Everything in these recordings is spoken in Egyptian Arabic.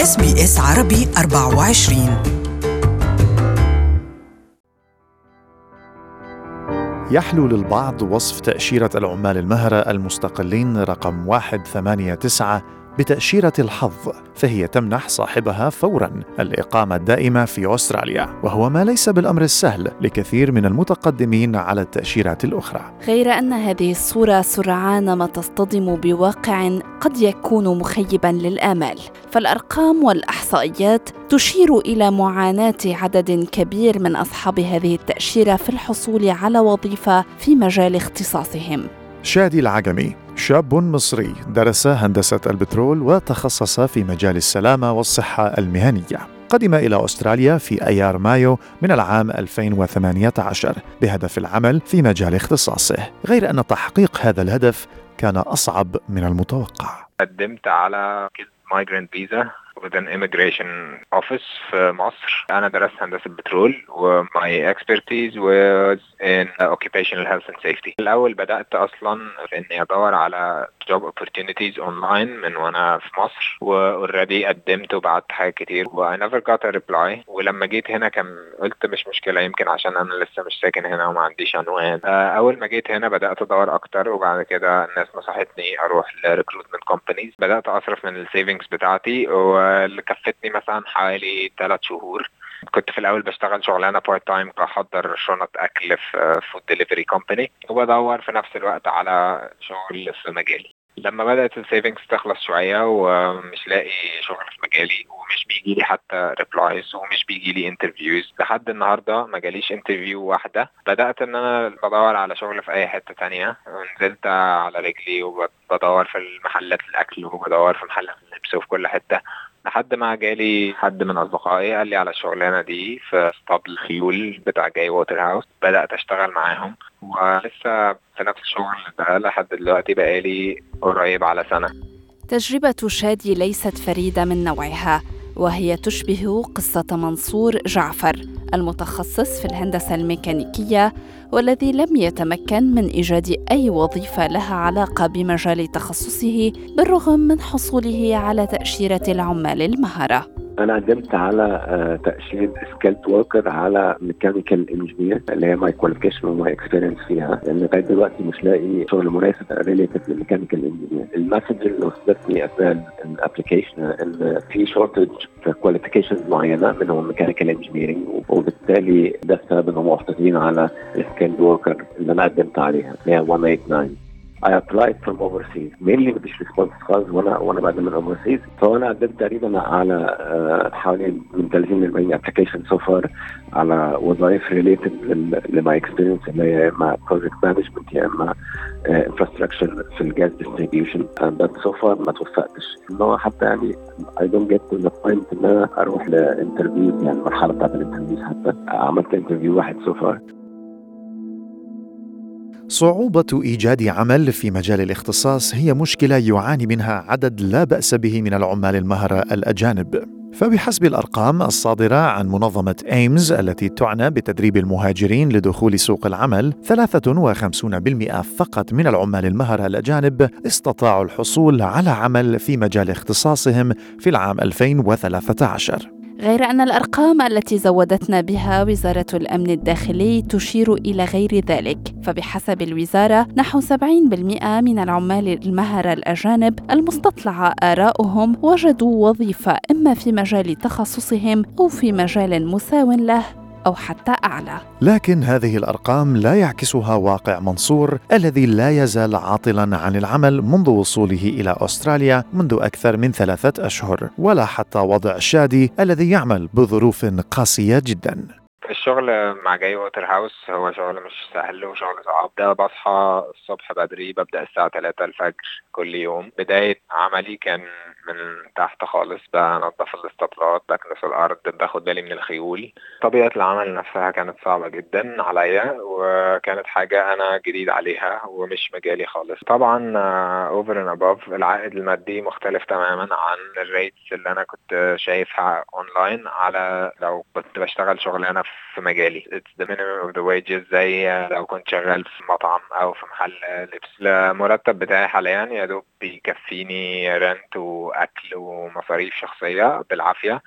اس بي اس عربي 24 يحلو للبعض وصف تأشيرة العمال المهرة المستقلين رقم 189 بتأشيرة الحظ فهي تمنح صاحبها فورا الإقامة الدائمة في أستراليا وهو ما ليس بالأمر السهل لكثير من المتقدمين على التأشيرات الأخرى غير أن هذه الصورة سرعان ما تصطدم بواقع قد يكون مخيبا للآمال فالأرقام والإحصائيات تشير إلى معاناة عدد كبير من أصحاب هذه التأشيرة في الحصول على وظيفة في مجال اختصاصهم شادي العجمي شاب مصري درس هندسة البترول وتخصص في مجال السلامة والصحة المهنية قدم إلى أستراليا في أيار مايو من العام 2018 بهدف العمل في مجال اختصاصه غير أن تحقيق هذا الهدف كان أصعب من المتوقع قدمت على migrant visa with an immigration office في مصر أنا درست هندسة بترول و my expertise was in occupational health and safety الأول بدأت أصلا في إني أدور على job opportunities online من وأنا في مصر و already قدمت وبعت حاجات كتير و I never got a reply ولما جيت هنا كان قلت مش مشكلة يمكن عشان أنا لسه مش ساكن هنا وما عنديش عنوان أول ما جيت هنا بدأت أدور أكتر وبعد كده الناس نصحتني أروح لريكروتمنت كومبانيز بدأت أصرف من السيفنجز بتاعتي واللي كفتني مثلا حوالي ثلاث شهور كنت في الاول بشتغل شغلانه بارت تايم بحضر شنط اكل في فود ديليفري كومباني وبدور في نفس الوقت على شغل في مجالي لما بدات السيفنجز تخلص شويه ومش لاقي شغل في مجالي ومش بيجي لي حتى ريبلايز ومش بيجي لي انترفيوز لحد النهارده ما جاليش انترفيو واحده بدات ان انا بدور على شغل في اي حته تانية نزلت على رجلي وبدور في المحلات الاكل وبدور في محلات اللبس وفي كل حته لحد ما جالي حد من اصدقائي قال لي على الشغلانه دي في اسطبل الخيول بتاع جاي ووتر هاوس بدات اشتغل معاهم ولسه في نفس الشغل ده لحد دلوقتي بقالي قريب على سنه تجربه شادي ليست فريده من نوعها وهي تشبه قصة منصور جعفر المتخصص في الهندسة الميكانيكية والذي لم يتمكن من إيجاد أي وظيفة لها علاقة بمجال تخصصه بالرغم من حصوله على تأشيرة العمال المهرة انا قدمت على آه، تاشيره سكيلد وركر على ميكانيكال انجينير اللي هي ماي كواليفيكيشن وماي اكسبيرينس فيها لان لغايه دلوقتي مش لاقي شغل مناسب ريليتد للميكانيكال انجينير المسج اللي وصلتني اثناء الابلكيشن ان في شورتج في كواليفيكيشنز معينه منهم ميكانيكال انجينيرنج وبالتالي ده السبب انهم محافظين على السكيلد وركر اللي انا قدمت عليها اللي هي 189 I applied from overseas mainly مفيش ريسبونس خالص وانا وانا بقدم من overseas فانا قدمت تقريبا على uh, حوالي من 30 ل 40 ابلكيشن سو فار على وظائف ريليتد لماي اكسبيرينس اللي هي اما بروجكت مانجمنت يا اما انفراستراكشر في الجاز ديستريبيوشن بس سو فار ما توفقتش ان هو حتى يعني اي دونت جيت تو ذا بوينت ان انا اروح لانترفيو يعني المرحله بتاعت الانترفيو حتى عملت انترفيو واحد سو فار صعوبة إيجاد عمل في مجال الاختصاص هي مشكلة يعاني منها عدد لا بأس به من العمال المهرة الأجانب. فبحسب الأرقام الصادرة عن منظمة إيمز التي تعنى بتدريب المهاجرين لدخول سوق العمل 53% فقط من العمال المهرة الأجانب استطاعوا الحصول على عمل في مجال اختصاصهم في العام 2013 غير أن الأرقام التي زودتنا بها وزارة الأمن الداخلي تشير إلى غير ذلك فبحسب الوزارة نحو 70% من العمال المهرة الأجانب المستطلع آراؤهم وجدوا وظيفة إما في مجال تخصصهم أو في مجال مساو له أو حتى أعلى لكن هذه الأرقام لا يعكسها واقع منصور الذي لا يزال عاطلا عن العمل منذ وصوله إلى أستراليا منذ أكثر من ثلاثة أشهر ولا حتى وضع شادي الذي يعمل بظروف قاسية جدا الشغل مع جاي ووتر هاوس هو شغل مش سهل وشغل صعب ده بصحى الصبح بدري ببدأ الساعة 3 الفجر كل يوم بداية عملي كان من تحت خالص بنظف الاسطبلات بكنس الارض باخد بالي من الخيول طبيعه العمل نفسها كانت صعبه جدا عليا وكانت حاجه انا جديد عليها ومش مجالي خالص طبعا اوفر اند اباف العائد المادي مختلف تماما عن الريتس اللي انا كنت شايفها اونلاين على لو كنت بشتغل شغلانه في في مجالي it's the minimum of the wages زي لو كنت شغال في مطعم او في محل لبس المرتب بتاعي حاليا يا دوب بيكفيني رنت واكل ومصاريف شخصيه بالعافيه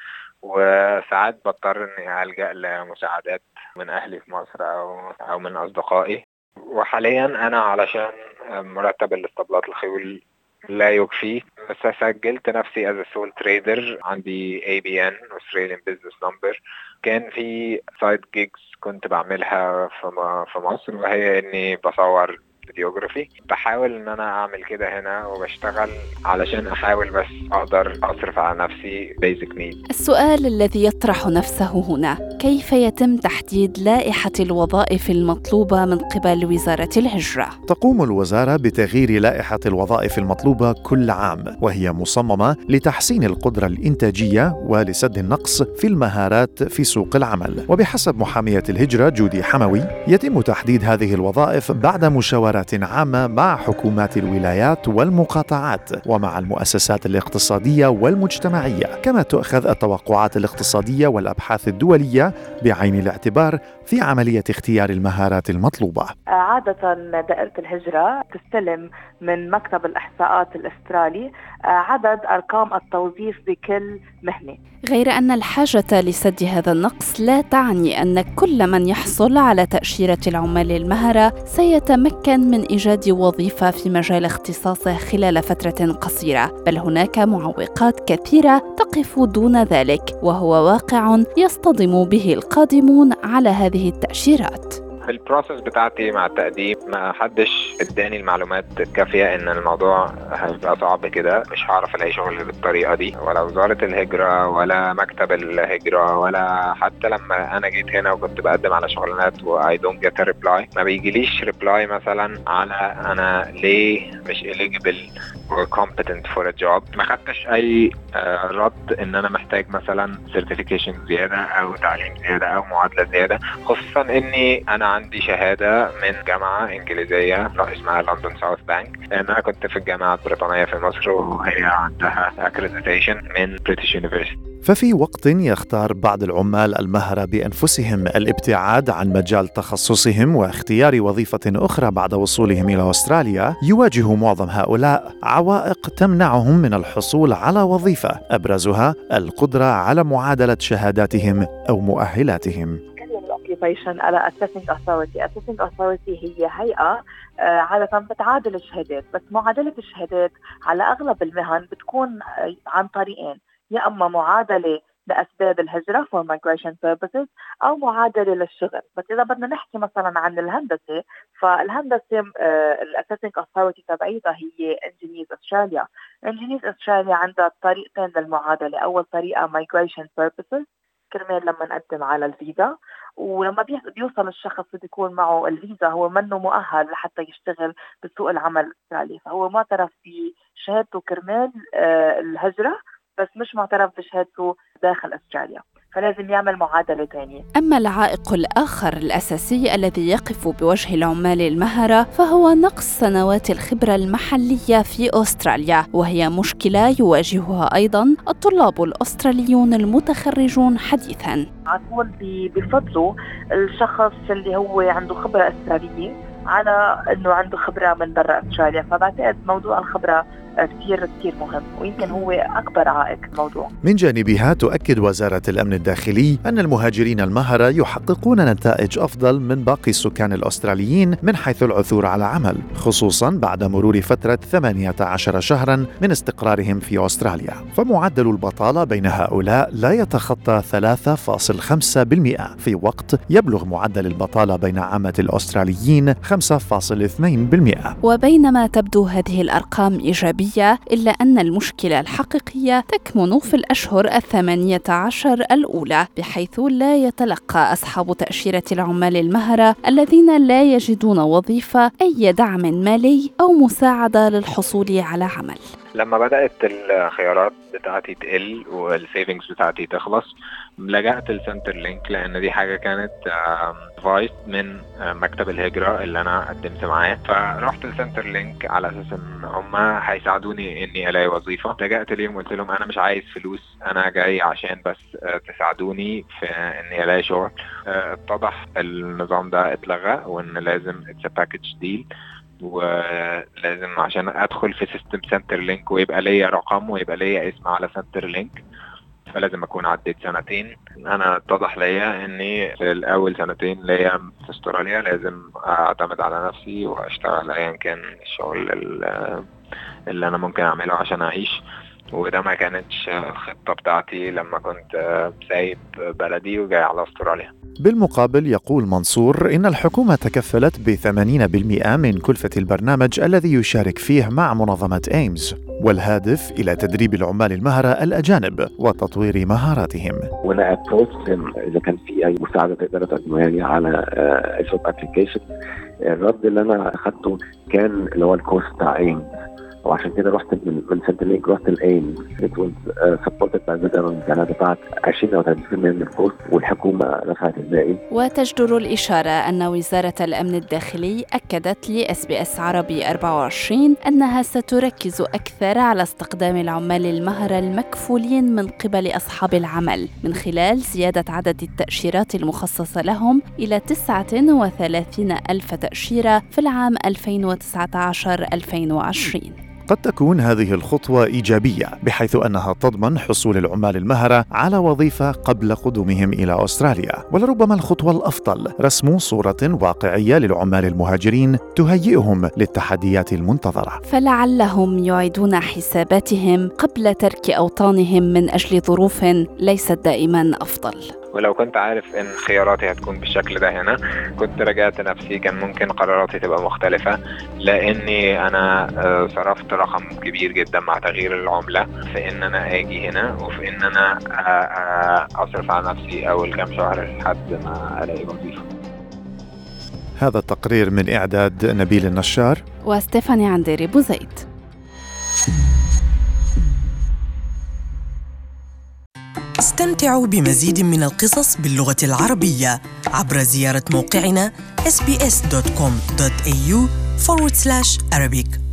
وساعات بضطر اني الجا لمساعدات من اهلي في مصر او او من اصدقائي وحاليا انا علشان مرتب الاسطبلات الخيول لا يكفي بس سجلت نفسي از سول تريدر عندي اي بي ان Australian Business Number كان في سايد جيجز كنت بعملها في مصر وهي اني بصور فيديوجرافي بحاول ان انا اعمل كده هنا وبشتغل علشان احاول بس اقدر اصرف على نفسي بيزك نيد السؤال الذي يطرح نفسه هنا كيف يتم تحديد لائحه الوظائف المطلوبه من قبل وزاره الهجره تقوم الوزاره بتغيير لائحه الوظائف المطلوبه كل عام وهي مصممه لتحسين القدره الانتاجيه ولسد النقص في المهارات في سوق العمل وبحسب محاميه الهجره جودي حموي يتم تحديد هذه الوظائف بعد مشاوره مشاورات عامه مع حكومات الولايات والمقاطعات ومع المؤسسات الاقتصاديه والمجتمعيه كما تؤخذ التوقعات الاقتصاديه والابحاث الدوليه بعين الاعتبار في عمليه اختيار المهارات المطلوبه. عاده دائره الهجره تستلم من مكتب الاحصاءات الاسترالي عدد ارقام التوظيف بكل مهنه. غير ان الحاجه لسد هذا النقص لا تعني ان كل من يحصل على تاشيره العمال المهره سيتمكن من ايجاد وظيفه في مجال اختصاصه خلال فتره قصيره، بل هناك معوقات كثيره تقف دون ذلك وهو واقع يصطدم به القادمون على هذه التاشيرات. في البروسس بتاعتي مع التقديم ما حدش اداني المعلومات الكافيه ان الموضوع هيبقى صعب كده مش هعرف الاقي شغل بالطريقه دي ولا وزاره الهجره ولا مكتب الهجره ولا حتى لما انا جيت هنا وكنت بقدم على شغلانات واي دونت جيت ريبلاي ما بيجيليش ريبلاي مثلا على انا ليه مش eligible or competent for a job ما خدتش اي رد ان انا محتاج مثلا certification زياده او تعليم زياده او معادله زياده خصوصا اني انا عندي شهاده من جامعه انجليزيه اسمها لندن ساوث بانك لان انا كنت في الجامعه البريطانيه في مصر وهي عندها accreditation من بريتش يونيفرستي ففي وقت يختار بعض العمال المهرة بأنفسهم الابتعاد عن مجال تخصصهم واختيار وظيفة أخرى بعد وصولهم إلى أستراليا يواجه معظم هؤلاء عوائق تمنعهم من الحصول على وظيفة أبرزها القدرة على معادلة شهاداتهم أو مؤهلاتهم occupation على assessing authority assessing authority هي هيئة عادة بتعادل الشهادات بس معادلة الشهادات على أغلب المهن بتكون عن طريقين يا اما معادله لاسباب الهجره for migration purposes او معادله للشغل، بس اذا بدنا نحكي مثلا عن الهندسه فالهندسه الاسيسنج اوثورتي تبعيتها هي انجينيرز استراليا، انجينيرز استراليا عندها طريقتين للمعادله، اول طريقه migration purposes كرمال لما نقدم على الفيزا ولما بيوصل الشخص بده يكون معه الفيزا هو منه مؤهل لحتى يشتغل بسوق العمل الاسترالي فهو معترف بشهادته كرمال الهجره بس مش معترف بشهادته داخل استراليا فلازم يعمل معادلة ثانية أما العائق الآخر الأساسي الذي يقف بوجه العمال المهرة فهو نقص سنوات الخبرة المحلية في أستراليا وهي مشكلة يواجهها أيضا الطلاب الأستراليون المتخرجون حديثا على طول بفضلوا الشخص اللي هو عنده خبرة أسترالية على انه عنده خبره من برا استراليا فبعتقد موضوع الخبره كثير كثير مهم ويمكن هو اكبر عائق الموضوع. من جانبها تؤكد وزاره الامن الداخلي ان المهاجرين المهره يحققون نتائج افضل من باقي السكان الاستراليين من حيث العثور على عمل، خصوصا بعد مرور فتره 18 شهرا من استقرارهم في استراليا. فمعدل البطاله بين هؤلاء لا يتخطى 3.5% في وقت يبلغ معدل البطاله بين عامه الاستراليين 5.2% وبينما تبدو هذه الارقام ايجابيه إلا أن المشكلة الحقيقية تكمن في الأشهر الثمانية عشر الأولى بحيث لا يتلقى أصحاب تأشيرة العمال المهرة الذين لا يجدون وظيفة أي دعم مالي أو مساعدة للحصول على عمل لما بدات الخيارات بتاعتي تقل والسيفنجز بتاعتي تخلص لجأت لسنتر لينك لان دي حاجه كانت فايس من مكتب الهجره اللي انا قدمت معاه فرحت لسنتر لينك على اساس ان هم هيساعدوني اني الاقي وظيفه لجأت ليهم قلت لهم انا مش عايز فلوس انا جاي عشان بس تساعدوني في اني الاقي شغل اتضح النظام ده اتلغى وان لازم اتس باكج ديل ولازم عشان ادخل في سيستم سنتر لينك ويبقى ليا رقم ويبقى ليا اسم على سنتر لينك فلازم اكون عديت سنتين انا اتضح ليا اني في الاول سنتين ليا في استراليا لازم اعتمد على نفسي واشتغل ايا كان الشغل اللي انا ممكن اعمله عشان اعيش وده ما كانتش الخطه بتاعتي لما كنت سايب بلدي وجاي على استراليا بالمقابل يقول منصور إن الحكومة تكفلت ب 80% من كلفة البرنامج الذي يشارك فيه مع منظمة إيمز والهادف إلى تدريب العمال المهرة الأجانب وتطوير مهاراتهم. وانا ابروتش اذا كان في اي مساعده تقدر تقدمها لي على الجوب ابلكيشن الرد اللي انا اخذته كان اللي هو الكورس بتاع ايمز وعشان كده رحت من من سنت لينك رحت الايم ات واز سبورتد باي فيترانز انا دفعت 20 او 30% من الكورس والحكومه دفعت الباقي وتجدر الاشاره ان وزاره الامن الداخلي اكدت لاس بي اس عربي 24 انها ستركز اكثر على استقدام العمال المهره المكفولين من قبل اصحاب العمل من خلال زياده عدد التاشيرات المخصصه لهم الى 39 الف تاشيره في العام 2019 2020 قد تكون هذه الخطوة إيجابية بحيث أنها تضمن حصول العمال المهرة على وظيفة قبل قدومهم إلى أستراليا ولربما الخطوة الأفضل رسم صورة واقعية للعمال المهاجرين تهيئهم للتحديات المنتظرة فلعلهم يعيدون حساباتهم قبل ترك أوطانهم من أجل ظروف ليست دائما أفضل ولو كنت عارف ان خياراتي هتكون بالشكل ده هنا كنت راجعت نفسي كان ممكن قراراتي تبقى مختلفة لاني انا صرفت رقم كبير جدا مع تغيير العملة في ان انا اجي هنا وفي ان انا اصرف على نفسي اول كام شهر لحد ما الاقي وظيفة هذا التقرير من اعداد نبيل النشار وستيفاني عنديري بوزيد استمتعوا بمزيد من القصص باللغة العربية عبر زيارة موقعنا sbs.com.au forward slash Arabic